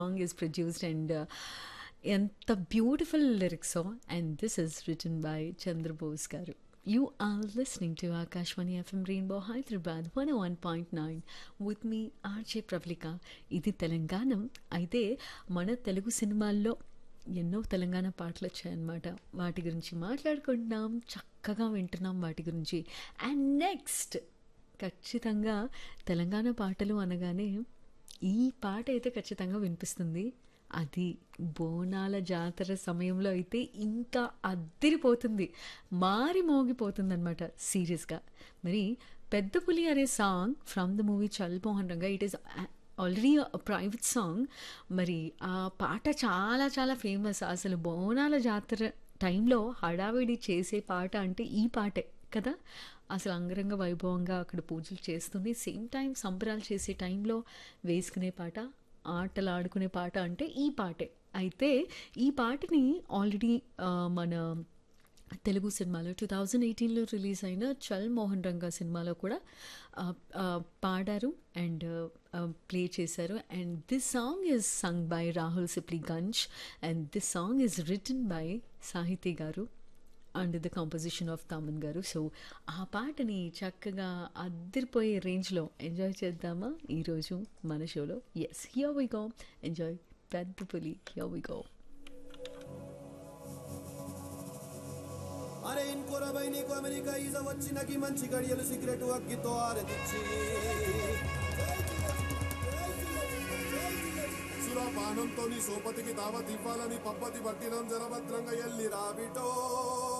song is produced and uh, ఎంత beautiful lyrics and this is written by Chandrabose garu you are listening to Akashvani FM rainbow Hyderabad one one point nine with me RJ Pravalika ఇది తెలంగాణ అయితే మన తెలుగు సినిమాల్లో ఎన్నో తెలంగాణ పాటలు వచ్చాయన్నమాట వాటి గురించి మాట్లాడుకుంటున్నాం చక్కగా వింటున్నాం వాటి గురించి అండ్ నెక్స్ట్ ఖచ్చితంగా తెలంగాణ పాటలు అనగానే ఈ పాట అయితే ఖచ్చితంగా వినిపిస్తుంది అది బోనాల జాతర సమయంలో అయితే ఇంకా అద్దిరిపోతుంది మారి మోగిపోతుంది అనమాట సీరియస్గా మరి పెద్ద పులి అనే song from the movie Chal Mohan Ranga it is already private song మరి ఆ పాట చాలా చాలా ఫేమస్ అసలు బోనాల జాతర టైంలో హడావిడి చేసే పాట అంటే ఈ పాటే కదా అసలు అంగరంగ వైభవంగా అక్కడ పూజలు చేస్తుంది సేమ్ టైం సంబరాలు చేసే టైంలో వేసుకునే పాట ఆటలు ఆడుకునే పాట అంటే ఈ పాటే అయితే ఈ పాటని ఆల్రెడీ మన తెలుగు సినిమాలో టూ థౌజండ్ ఎయిటీన్లో రిలీజ్ అయిన చల్ మోహన్ రంగా సినిమాలో కూడా పాడారు అండ్ ప్లే చేశారు and this song is sung by Rahul Sipligunj and this song is written by Sahithi garu under the composition of Thaman garu so ఆ పాటని చక్కగా అద్దరిపోయే రేంజ్లో ఎంజాయ్ చేద్దామా ఈరోజు మన షోలో yes here we go enjoy పెద్ద పులి హియర్ వి గో అరే ఇంకోరా బై నీకు అమెరికా ఈజ వచ్చినకి మంచి గడియలు సిగరెట్ అగ్గితో ఆరదిచ్చి సురాపానంతో నీ సోపతికి దావత్ ఇవ్వాలని పప్పతి పట్టినం జనభద్రంగా ఎల్లి రాబిటో